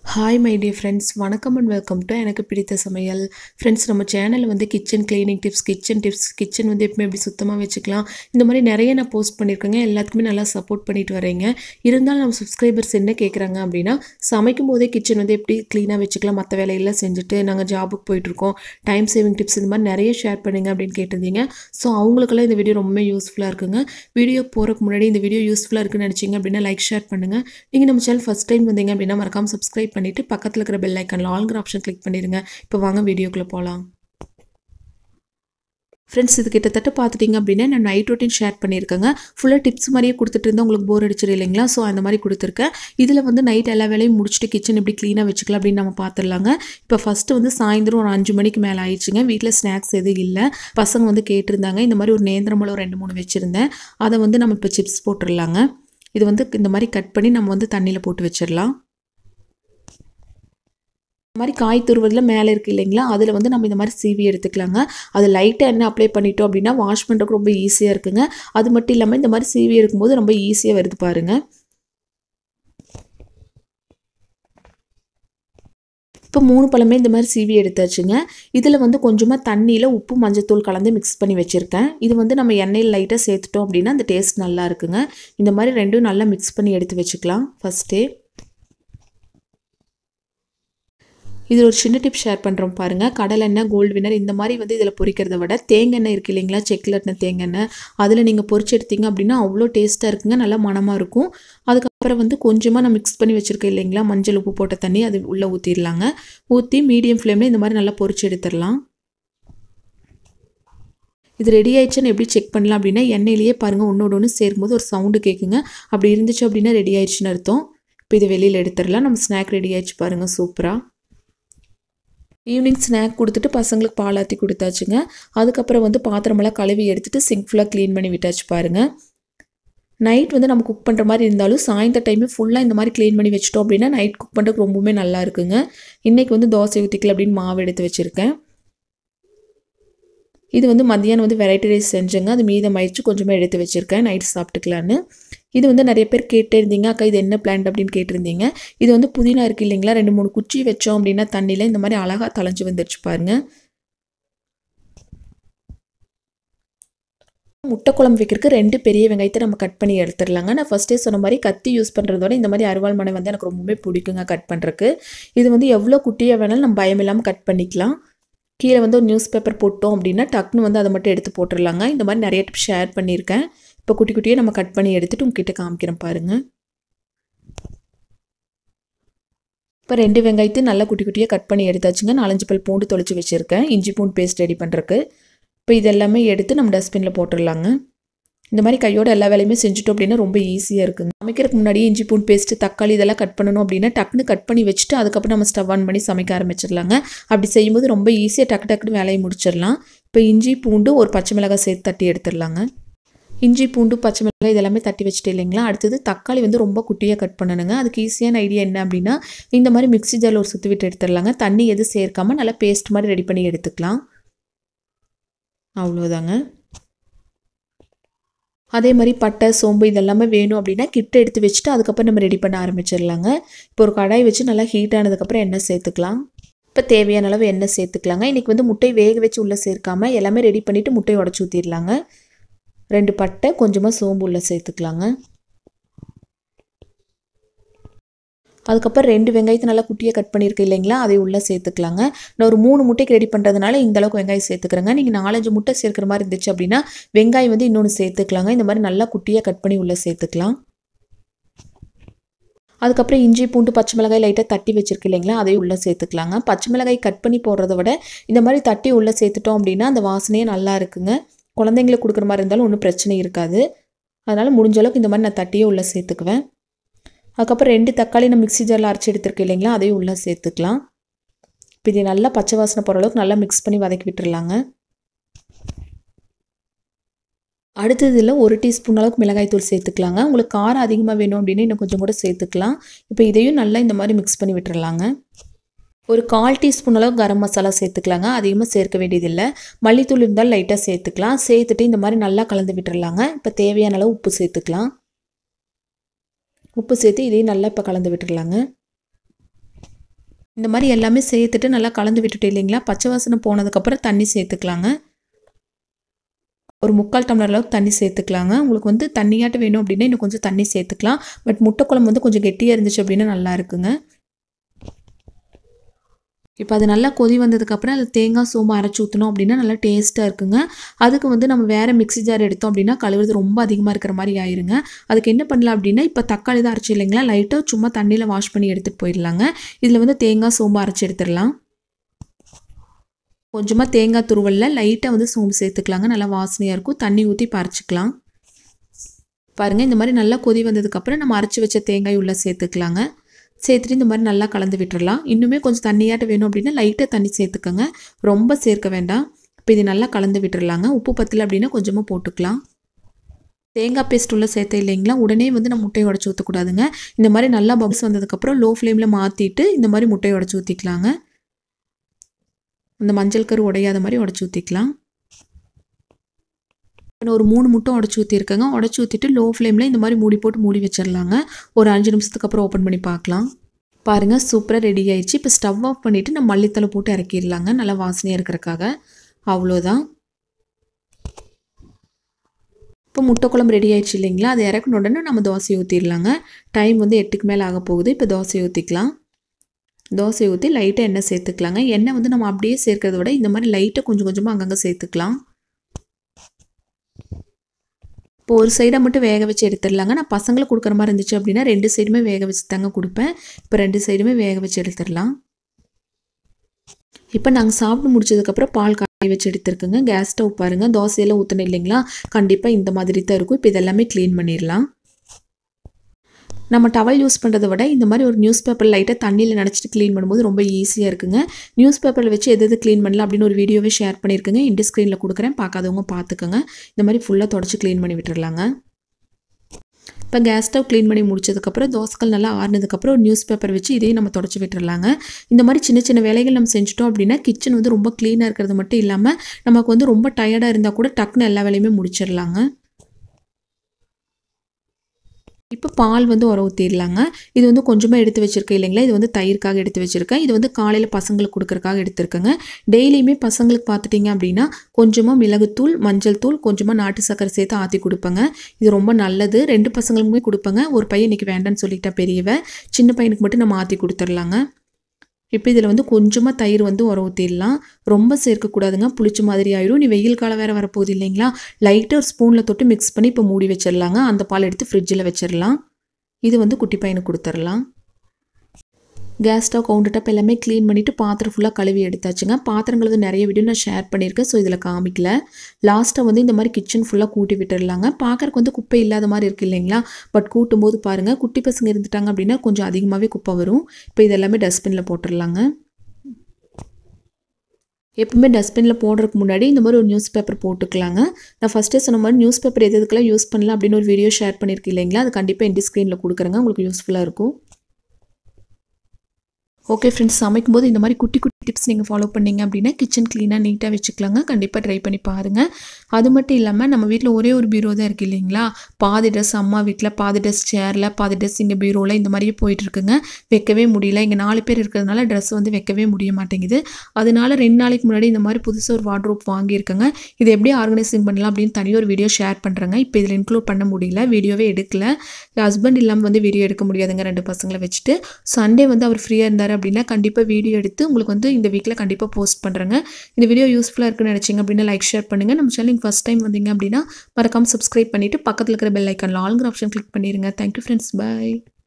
hi my dear friends வணக்கம் and welcome to எனக்கு பிடித்த சமையல் ஃப்ரெண்ட்ஸ் நம்ம சேனலில் வந்து kitchen cleaning tips kitchen tips kitchen வந்து எப்பவுமே எப்படி சுத்தமாக வச்சுக்கலாம் இந்த மாதிரி நிறைய நான் போஸ்ட் பண்ணியிருக்கேங்க எல்லாத்துக்குமே நல்லா சப்போர்ட் பண்ணிட்டு வரீங்க இருந்தாலும் நம்ம சப்ஸ்கிரைபர்ஸ் என்ன கேட்குறாங்க அப்படின்னா சமைக்கும் போதே கிச்சன் வந்து எப்படி க்ளீனாக வச்சுக்கலாம் மற்ற வேலையெல்லாம் செஞ்சுட்டு நாங்கள் ஜாபுக்கு போயிட்டுருக்கோம் டைம் சேவிங் டிப்ஸ் இந்த மாதிரி நிறைய ஷேர் பண்ணுங்க அப்படின்னு கேட்டிருந்தீங்க ஸோ அவங்களுக்கெல்லாம் இந்த வீடியோ ரொம்ப யூஸ்ஃபுல்லாக இருக்குங்க வீடியோ போகிறதுக்கு முன்னாடி இந்த வீடியோ யூஸ்ஃபுல்லாக இருக்குன்னு நினச்சிங்க அப்படின்னா லைக் ஷேர் பண்ணுங்கள் நீங்கள் நம்ம சேனல் ஃபஸ்ட் டைம் வந்தீங்க அப்படின்னா மறக்காம சப்ஸ்கிரைப் பண்ணிவிட்டு பக்கத்தில் இருக்கிற பெல் ஐக்கனில் ஆல்ங்கிற ஆப்ஷன் கிளிக் பண்ணிடுங்க இப்போ வாங்க வீடியோக்குள்ளே போகலாம் ஃப்ரெண்ட்ஸ் இது கிட்டத்தட்ட பார்த்துட்டிங்க அப்படின்னா நான் நைட் ரொட்டீன் ஷேர் பண்ணியிருக்கேங்க ஃபுல்லாக டிப்ஸ் மாதிரியே கொடுத்துட்டு இருந்தால் உங்களுக்கு போர் அடிச்சிடும் இல்லைங்களா ஸோ அந்த மாதிரி கொடுத்துருக்கேன் இதில் வந்து நைட் எல்லா வேலையும் முடிச்சுட்டு கிச்சன் எப்படி க்ளீனாக வச்சுக்கலாம் அப்படின்னு நம்ம பார்த்துடலாங்க இப்போ ஃபஸ்ட்டு வந்து சாயந்தரம் ஒரு அஞ்சு மணிக்கு மேலே ஆயிடுச்சுங்க வீட்டில் ஸ்நாக்ஸ் எதுவும் இல்லை பசங்க வந்து கேட்டிருந்தாங்க இந்த மாதிரி ஒரு நேந்திரம்பழம் ரெண்டு மூணு வச்சுருந்தேன் அதை வந்து நம்ம இப்போ சிப்ஸ் போட்டுடலாங்க இது வந்து இந்த மாதிரி கட் பண்ணி நம்ம வந்து தண்ணியில் போட்டு வச்சிடலாம் இந்த மாதிரி காய் துருவதில் மேலே இருக்குது இல்லைங்களா அதில் வந்து நம்ம இந்த மாதிரி சீவி எடுத்துக்கலாங்க அது லைட்டாக என்ன அப்ளை பண்ணிட்டோம் அப்படின்னா வாஷ் பண்ணுறதுக்கு ரொம்ப ஈஸியாக இருக்குங்க அது மட்டும் இல்லாமல் இந்த மாதிரி சீவி எடுக்கும்போது ரொம்ப ஈஸியாக வருது பாருங்கள் இப்போ மூணு பழமே இந்த மாதிரி சீவி எடுத்தாச்சுங்க இதில் வந்து கொஞ்சமாக தண்ணியில் உப்பு மஞ்சத்தூள் கலந்து மிக்ஸ் பண்ணி வச்சுருக்கேன் இது வந்து நம்ம எண்ணெயில் லைட்டாக சேர்த்துட்டோம் அப்படின்னா அந்த டேஸ்ட் நல்லா இருக்குங்க இந்த மாதிரி ரெண்டும் நல்லா மிக்ஸ் பண்ணி எடுத்து வச்சுக்கலாம் ஃபஸ்ட்டே இது ஒரு சின்ன டிப் ஷேர் பண்ணுறோம் பாருங்கள் கடல் எண்ணெய் கோல்டு வினர் இந்த மாதிரி வந்து இதில் பொரிக்கிறத விட தேங்காய் இருக்கு இல்லைங்களா செக்லெட்ன தேங்காய் அதில் நீங்கள் பொரிச்சு எடுத்தீங்க அப்படின்னா அவ்வளோ டேஸ்ட்டாக இருக்குங்க நல்லா மனமாக இருக்கும் அதுக்கப்புறம் வந்து கொஞ்சமாக நான் மிக்ஸ் பண்ணி வச்சுருக்கேன் இல்லைங்களா மஞ்சள் உப்பு போட்ட தண்ணி அது உள்ளே ஊற்றிடலாங்க ஊற்றி மீடியம் ஃப்ளேமில் இந்த மாதிரி நல்லா பொரிச்சு எடுத்துடலாம் இது ரெடி ஆயிடுச்சுன்னு எப்படி செக் பண்ணலாம் அப்படின்னா எண்ணெயிலேயே பாருங்கள் ஒன்றோட ஒன்று சேரும்போது ஒரு சவுண்டு கேட்குங்க அப்படி இருந்துச்சு அப்படின்னா ரெடி ஆயிடுச்சுன்னு அர்த்தம் இப்போ இது வெளியில் எடுத்துடலாம் நம்ம ஸ்நாக் ரெடி ஆயிடுச்சு பாருங்கள் சூப்பராக ஈவினிங் ஸ்நாக் கொடுத்துட்டு பசங்களுக்கு பாலாத்தி கொடுத்தாச்சுங்க அதுக்கப்புறம் வந்து பாத்திரமெல்லாம் கழுவி எடுத்துகிட்டு சிங்க் ஃபுல்லாக க்ளீன் பண்ணி விட்டாச்சு பாருங்கள் நைட் வந்து நம்ம குக் பண்ணுற மாதிரி இருந்தாலும் சாயந்தர டைமே ஃபுல்லாக இந்த மாதிரி க்ளீன் பண்ணி வச்சிட்டோம் அப்படின்னா நைட் குக் பண்ணுறதுக்கு ரொம்பவுமே நல்லா இருக்குங்க இன்றைக்கி வந்து தோசை ஊற்றிக்கல அப்படின்னு மாவு எடுத்து வச்சுருக்கேன் இது வந்து மத்தியானம் வந்து வெரைட்டி ரைஸ் செஞ்சேங்க அது மீதம் ஆயிடுச்சு கொஞ்சமாக எடுத்து வச்சுருக்கேன் நைட் சாப்பிட்டுக்கலான்னு இது வந்து நிறைய பேர் கேட்டே இருந்தீங்க அக்கா இது என்ன பிளான்ட் அப்படின்னு கேட்டிருந்தீங்க இது வந்து புதினா இருக்குது இல்லைங்களா ரெண்டு மூணு குச்சி வச்சோம் அப்படின்னா தண்ணியில் இந்த மாதிரி அழகாக தலைஞ்சு வந்துருச்சு பாருங்க முட்டை குழம்பு வைக்கிறதுக்கு ரெண்டு பெரிய வெங்காயத்தை நம்ம கட் பண்ணி எடுத்துடலாங்க நான் ஃபஸ்ட்டே சொன்ன மாதிரி கத்தி யூஸ் பண்ணுறதோட இந்த மாதிரி அருவாள் மனை வந்து எனக்கு ரொம்பவே பிடிக்குங்க கட் பண்ணுறதுக்கு இது வந்து எவ்வளோ குட்டியாக வேணாலும் நம்ம பயம் இல்லாமல் கட் பண்ணிக்கலாம் கீழே வந்து ஒரு நியூஸ் பேப்பர் போட்டோம் அப்படின்னா டக்குன்னு வந்து அதை மட்டும் எடுத்து போட்டுடலாங்க இந்த மாதிரி நிறைய டிப் ஷேர் பண்ணியிருக்கேன் இப்போ குட்டி குட்டியே நம்ம கட் பண்ணி எடுத்துகிட்டு உங்ககிட்ட காமிக்கிறேன் பாருங்கள் இப்போ ரெண்டு வெங்காயத்தையும் நல்லா குட்டி குட்டியாக கட் பண்ணி எடுத்தாச்சுங்க நாலஞ்சு பல் பூண்டு தொளிச்சு வச்சுருக்கேன் இஞ்சி பூண்டு பேஸ்ட் ரெடி பண்ணுறக்கு இப்போ இது எல்லாமே எடுத்து நம்ம டஸ்ட்பினில் போட்டுடலாங்க இந்த மாதிரி கையோட எல்லா வேலையுமே செஞ்சுட்டோம் அப்படின்னா ரொம்ப ஈஸியாக இருக்குங்க சமைக்கிறதுக்கு முன்னாடி இஞ்சி பூண்டு பேஸ்ட்டு தக்காளி இதெல்லாம் கட் பண்ணணும் அப்படின்னா டக்குன்னு கட் பண்ணி வச்சுட்டு அதுக்கப்புறம் நம்ம ஸ்டவ் ஆன் பண்ணி சமைக்க ஆரம்பிச்சிடலாங்க அப்படி செய்யும்போது ரொம்ப ஈஸியாக டக்கு டக்குன்னு வேலையை முடிச்சிடலாம் இப்போ இஞ்சி பூண்டு ஒரு பச்சை மிளகாய் சேர்த்து தட்டி எடுத்துடலாங்க இஞ்சி பூண்டு பச்சை மிளகாய் இதெல்லாமே தட்டி வச்சுட்டு இல்லைங்களா அடுத்தது தக்காளி வந்து ரொம்ப குட்டியாக கட் பண்ணணுங்க அதுக்கு ஈஸியான ஐடியா என்ன அப்படின்னா இந்த மாதிரி மிக்ஸி ஜாரில் ஒரு சுற்றி விட்டு எடுத்துடலாங்க தண்ணி எதுவும் சேர்க்காம நல்லா பேஸ்ட் மாதிரி ரெடி பண்ணி எடுத்துக்கலாம் அவ்வளோதாங்க அதே மாதிரி பட்டை சோம்பு இதெல்லாமே வேணும் அப்படின்னா கிட்ட எடுத்து வச்சுட்டு அதுக்கப்புறம் நம்ம ரெடி பண்ண ஆரம்பிச்சிடலாங்க இப்போ ஒரு கடாய் வச்சு நல்லா ஹீட் ஆனதுக்கப்புறம் எண்ணெய் சேர்த்துக்கலாம் இப்போ தேவையான அளவு எண்ணெய் சேர்த்துக்கலாங்க இன்றைக்கி வந்து முட்டை வேக வச்சு உள்ளே சேர்க்காம எல்லாமே ரெடி பண்ணிவிட்டு முட்டை உடச்சி ஊற்றிடலாங்க ரெண்டு பட்டை கொஞ்சமாக சோம்பு உள்ளே சேர்த்துக்கலாங்க அதுக்கப்புறம் ரெண்டு வெங்காயத்தை நல்லா குட்டியாக கட் பண்ணியிருக்கேன் இல்லைங்களா அதை உள்ளே சேர்த்துக்கலாங்க நான் ஒரு மூணு முட்டைக்கு ரெடி பண்ணுறதுனால இந்த அளவுக்கு வெங்காயம் சேர்த்துக்கிறேங்க நீங்கள் நாலஞ்சு முட்டை சேர்க்குற மாதிரி இருந்துச்சு அப்படின்னா வெங்காயம் வந்து இன்னொன்று சேர்த்துக்கலாங்க இந்த மாதிரி நல்லா குட்டியாக கட் பண்ணி உள்ளே சேர்த்துக்கலாம் அதுக்கப்புறம் இஞ்சி பூண்டு பச்சை மிளகாய் லைட்டாக தட்டி வச்சிருக்கு இல்லைங்களா அதையும் உள்ளே சேர்த்துக்கலாங்க பச்சை மிளகாய் கட் பண்ணி போடுறத விட இந்த மாதிரி தட்டி உள்ளே சேர்த்துட்டோம் அப்படின்னா அந்த வாசனையே நல்லா இருக்குங்க குழந்தைங்களுக்கு கொடுக்குற மாதிரி இருந்தாலும் ஒன்றும் பிரச்சனை இருக்காது அதனால் முடிஞ்ச அளவுக்கு இந்த மாதிரி நான் தட்டியே உள்ளே சேர்த்துக்குவேன் அதுக்கப்புறம் ரெண்டு தக்காளி நான் மிக்ஸி ஜாரில் அரைச்சி எடுத்துருக்கேன் இல்லைங்களா அதையும் உள்ளே சேர்த்துக்கலாம் இப்போ இது நல்லா பச்சை வாசனை போகிற அளவுக்கு நல்லா மிக்ஸ் பண்ணி வதக்கி விட்டுறலாங்க அடுத்ததில் ஒரு டீஸ்பூன் அளவுக்கு மிளகாய் தூள் சேர்த்துக்கலாங்க உங்களுக்கு காரம் அதிகமாக வேணும் அப்படின்னு இன்னும் கொஞ்சம் கூட சேர்த்துக்கலாம் இப்போ இதையும் நல்லா இந்த மாதிரி மிக்ஸ் பண்ணி விட்டுறலாங்க ஒரு கால் டீஸ்பூன் அளவு கரம் மசாலா சேர்த்துக்கலாங்க அதிகமாக சேர்க்க வேண்டியதில்லை மல்லித்தூள் இருந்தாலும் லைட்டாக சேர்த்துக்கலாம் சேர்த்துட்டு இந்த மாதிரி நல்லா கலந்து விட்டுறலாங்க இப்போ தேவையான அளவு உப்பு சேர்த்துக்கலாம் உப்பு சேர்த்து இதையும் நல்லா இப்போ கலந்து விட்டுறலாங்க இந்த மாதிரி எல்லாமே சேர்த்துட்டு நல்லா கலந்து விட்டுட்டு இல்லைங்களா பச்சை வாசனை போனதுக்கப்புறம் தண்ணி சேர்த்துக்கலாங்க ஒரு முக்கால் டம்ளர் அளவுக்கு தண்ணி சேர்த்துக்கலாங்க உங்களுக்கு வந்து தண்ணியாட்டு வேணும் அப்படின்னா இன்னும் கொஞ்சம் தண்ணி சேர்த்துக்கலாம் பட் முட்டை குழம்பு வந்து கொஞ்சம் கெட்டியாக இருந்துச்சு அப்படின்னா நல்லா இருக்குங்க இப்போ அது நல்லா கொதி வந்ததுக்கப்புறம் அதில் தேங்காய் சோம்பு அரைச்சி ஊற்றணும் அப்படின்னா நல்லா டேஸ்ட்டாக இருக்குங்க அதுக்கு வந்து நம்ம வேறு மிக்ஸி ஜார் எடுத்தோம் அப்படின்னா கழுவுறது ரொம்ப அதிகமாக இருக்கிற மாதிரி ஆயிருங்க அதுக்கு என்ன பண்ணலாம் அப்படின்னா இப்போ தக்காளி தான் அரைச்சி இல்லைங்களா லைட்டாக சும்மா தண்ணியில் வாஷ் பண்ணி எடுத்துகிட்டு போயிடலாங்க இதில் வந்து தேங்காய் சோம்பு அரைச்சி எடுத்துடலாம் கொஞ்சமாக தேங்காய் துருவலில் லைட்டாக வந்து சோம்பு சேர்த்துக்கலாங்க நல்லா வாசனையாக இருக்கும் தண்ணி ஊற்றி பறிச்சிக்கலாம் பாருங்கள் இந்த மாதிரி நல்லா கொதி வந்ததுக்கப்புறம் நம்ம அரைச்சி வச்ச தேங்காய் உள்ளே சேர்த்துக்கலாங்க சேர்த்துட்டு இந்த மாதிரி நல்லா கலந்து விட்டுறலாம் இன்னுமே கொஞ்சம் தண்ணியாட்ட வேணும் அப்படின்னா லைட்டாக தண்ணி சேர்த்துக்கோங்க ரொம்ப சேர்க்க வேண்டாம் இப்போ இது நல்லா கலந்து விட்டுறலாங்க உப்பு பத்தல அப்படின்னா கொஞ்சமாக போட்டுக்கலாம் தேங்காய் பேஸ்ட் உள்ள சேர்த்த இல்லைங்களா உடனே வந்து நம்ம முட்டையை உடச்சி ஊற்றக்கூடாதுங்க இந்த மாதிரி நல்லா பப்ஸ் வந்ததுக்கப்புறம் லோ ஃப்ளேமில் மாற்றிட்டு இந்த மாதிரி முட்டையை உடச்சி ஊற்றிக்கலாங்க இந்த மஞ்சள் கரு உடையாத மாதிரி உடச்சி ஊற்றிக்கலாம் நான் ஒரு மூணு முட்டை உடச்சி ஊற்றிருக்கேங்க உடச்சி ஊற்றிட்டு லோ ஃப்ளேமில் இந்த மாதிரி மூடி போட்டு மூடி வச்சிடலாங்க ஒரு அஞ்சு நிமிஷத்துக்கு அப்புறம் ஓப்பன் பண்ணி பார்க்கலாம் பாருங்கள் சூப்பராக ரெடி ஆயிடுச்சு இப்போ ஸ்டவ் ஆஃப் பண்ணிவிட்டு நம்ம மல்லித்தலை போட்டு இறக்கிடலாங்க நல்லா வாசனையாக இருக்கிறக்காக அவ்வளோதான் இப்போ முட்டை குழம்பு ரெடி ஆயிடுச்சு இல்லைங்களா அதை இறக்குன உடனே நம்ம தோசை ஊற்றிடலாங்க டைம் வந்து எட்டுக்கு மேலே ஆக போகுது இப்போ தோசை ஊற்றிக்கலாம் தோசை ஊற்றி லைட்டாக எண்ணெய் சேர்த்துக்கலாங்க எண்ணெய் வந்து நம்ம அப்படியே சேர்க்கறத விட இந்த மாதிரி லைட்டாக கொஞ்சம் கொஞ்சமாக அங்கங்கே சேர்த்துக்கலாம் இப்போ ஒரு சைடை மட்டும் வேக வச்சு எடுத்துடலாங்க நான் பசங்களுக்கு கொடுக்குற மாதிரி இருந்துச்சு அப்படின்னா ரெண்டு சைடுமே வேக வச்சு தாங்க கொடுப்பேன் இப்போ ரெண்டு சைடுமே வேக வச்சு எடுத்துடலாம் இப்போ நாங்கள் சாப்பிட்டு முடிச்சதுக்கப்புறம் பால் காய வச்சு எடுத்துருக்குங்க கேஸ் ஸ்டவ் பாருங்கள் தோசையெல்லாம் ஊற்றணும் இல்லைங்களா கண்டிப்பாக இந்த மாதிரி தான் இருக்கும் இப்போ இதெல்லாமே க்ளீன் பண்ணிடலாம் நம்ம டவல் யூஸ் பண்ணுறத விட இந்த மாதிரி ஒரு நியூஸ் பேப்பர் லைட்டாக தண்ணியில் நினச்சிட்டு க்ளீன் பண்ணும்போது ரொம்ப ஈஸியாக இருக்குங்க நியூஸ் பேப்பரில் வச்சு எது எது க்ளீன் பண்ணலாம் அப்படின்னு ஒரு வீடியோவே ஷேர் பண்ணியிருக்கேங்க இண்டி ஸ்க்ரீனில் கொடுக்குறேன் பார்க்காதவங்க பார்த்துக்கோங்க இந்த மாதிரி ஃபுல்லாக தொடச்சி க்ளீன் பண்ணி விட்டுறலாங்க இப்போ கேஸ் ஸ்டவ் க்ளீன் பண்ணி முடிச்சதுக்கப்புறம் தோசைகள் நல்லா ஆறுனதுக்கப்புறம் ஒரு நியூஸ் பேப்பர் வச்சு இதையும் நம்ம தொடச்சி விட்டுறலாங்க இந்த மாதிரி சின்ன சின்ன வேலைகள் நம்ம செஞ்சுட்டோம் அப்படின்னா கிச்சன் வந்து ரொம்ப க்ளீனாக இருக்கிறது மட்டும் இல்லாமல் நமக்கு வந்து ரொம்ப டயர்டாக இருந்தால் கூட டக்குன்னு எல்லா வேலையுமே முடிச்சிடலாங்க இப்போ பால் வந்து உர ஊற்றிடலாங்க இது வந்து கொஞ்சமாக எடுத்து வச்சுருக்கேன் இல்லைங்களா இது வந்து தயிர்க்காக எடுத்து வச்சுருக்கேன் இது வந்து காலையில் பசங்களுக்கு கொடுக்குறக்காக எடுத்துருக்கேங்க டெய்லியுமே பசங்களுக்கு பார்த்துட்டிங்க அப்படின்னா கொஞ்சமாக மிளகுத்தூள் மஞ்சள் தூள் கொஞ்சமாக நாட்டு சக்கரை சேர்த்து ஆற்றி கொடுப்பேங்க இது ரொம்ப நல்லது ரெண்டு பசங்களுக்குமே கொடுப்பேங்க ஒரு பையன் இன்றைக்கி வேண்டான்னு சொல்லிட்டா பெரியவ சின்ன பையனுக்கு மட்டும் நம்ம ஆற்றி கொடுத்துர்லாங்க இப்போ இதில் வந்து கொஞ்சமாக தயிர் வந்து உர ஊற்றிடலாம் ரொம்ப சேர்க்கக்கூடாதுங்க புளிச்ச மாதிரி ஆயிடும் நீ வெயில் காலம் வேறு வரப்போகுது இல்லைங்களா லைட்டாக ஒரு ஸ்பூனில் தொட்டு மிக்ஸ் பண்ணி இப்போ மூடி வச்சிடலாங்க அந்த பால் எடுத்து ஃப்ரிட்ஜில் வச்சிடலாம் இது வந்து குட்டி பையனுக்கு கொடுத்துர்லாம் கேஸ் ஸ்டவ் கவுண்டர் டாப் எல்லாமே க்ளீன் பண்ணிவிட்டு பாத்திரம் ஃபுல்லாக கழுவி எடுத்தாச்சுங்க பாத்திரங்கள் வந்து நிறைய வீடியோ நான் ஷேர் பண்ணியிருக்கேன் ஸோ இதில் காமிக்கல லாஸ்ட்டாக வந்து இந்த மாதிரி கிச்சன் ஃபுல்லாக கூட்டி விட்டுடலாங்க பார்க்குறக்கு வந்து குப்பை இல்லாத மாதிரி இருக்குது இல்லைங்களா பட் கூட்டும் போது பாருங்கள் குட்டி பசங்க இருந்துட்டாங்க அப்படின்னா கொஞ்சம் அதிகமாகவே குப்பை வரும் இப்போ இதெல்லாமே டஸ்ட்பினில் போட்டுடலாங்க எப்பவுமே டஸ்ட்பினில் போடுறதுக்கு முன்னாடி இந்த மாதிரி ஒரு நியூஸ் பேப்பர் போட்டுக்கலாங்க நான் ஃபஸ்ட்டே சொன்ன மாதிரி நியூஸ் பேப்பர் எது எதுக்கெல்லாம் யூஸ் பண்ணலாம் அப்படின்னு ஒரு வீடியோ ஷேர் பண்ணியிருக்கேன் இல்லைங்களா அது கண்டிப்பாக என் ஸ்க்ரீனில் கொடுக்குறேங்க உங்களுக்கு யூஸ்ஃபுல்லாக இருக்கும் ஓகே ஃப்ரெண்ட்ஸ் சமைக்கும்போது இந்த மாதிரி குட்டி குட்டி டிப்ஸ் நீங்கள் ஃபாலோ பண்ணீங்க அப்படின்னா கிச்சன் க்ளீனாக நீட்டாக வச்சுக்கலாங்க கண்டிப்பாக ட்ரை பண்ணி பாருங்கள் அது மட்டும் இல்லாமல் நம்ம வீட்டில் ஒரே ஒரு பீரோ தான் இருக்குது இல்லைங்களா பாதி ட்ரெஸ் அம்மா வீட்டில் பாதி ட்ரெஸ் சேரில் பாதி ட்ரெஸ் இங்கே பீரோவில் இந்த மாதிரியே போயிட்டுருக்குங்க வைக்கவே முடியல இங்கே நாலு பேர் இருக்கிறதுனால ட்ரெஸ் வந்து வைக்கவே முடிய மாட்டேங்குது அதனால ரெண்டு நாளைக்கு முன்னாடி இந்த மாதிரி புதுசாக ஒரு வார்ட்ரோப் வாங்கியிருக்கேங்க இது எப்படி ஆர்கனைசிங் பண்ணலாம் அப்படின்னு தனியாக ஒரு வீடியோ ஷேர் பண்ணுறேங்க இப்போ இதில் இன்க்ளூட் பண்ண முடியல வீடியோவே எடுக்கல ஹஸ்பண்ட் இல்லாமல் வந்து வீடியோ எடுக்க முடியாதுங்க ரெண்டு பசங்களை வச்சுட்டு சண்டே வந்து அவர் ஃப்ரீயாக இருந்தார் அப்படின்னா கண்டிப்பாக வீடியோ எடுத்து உங்களுக்கு வந்து இந்த வீக்கில் கண்டிப்பாக போஸ்ட் பண்ணுறேங்க இந்த வீடியோ யூஸ்ஃபுல்லாக இருக்குன்னு நினச்சிங்க அப்படின்னா லைக் ஷேர் பண்ணுங்கள் நம்ம சேனலுக்கு ஃபஸ்ட் டைம் வந்தீங்க அப்படின்னா மறக்காமல் சப்ஸ்கிரைப் பண்ணிவிட்டு பக்கத்தில் இருக்கிற பெல் ஐக்கானில் ஆளுங்கிற ஆப்ஷன் கிளிக் பண்ணிடுங்க தேங்க்யூ ஃப்ரெண்ட்ஸ் பை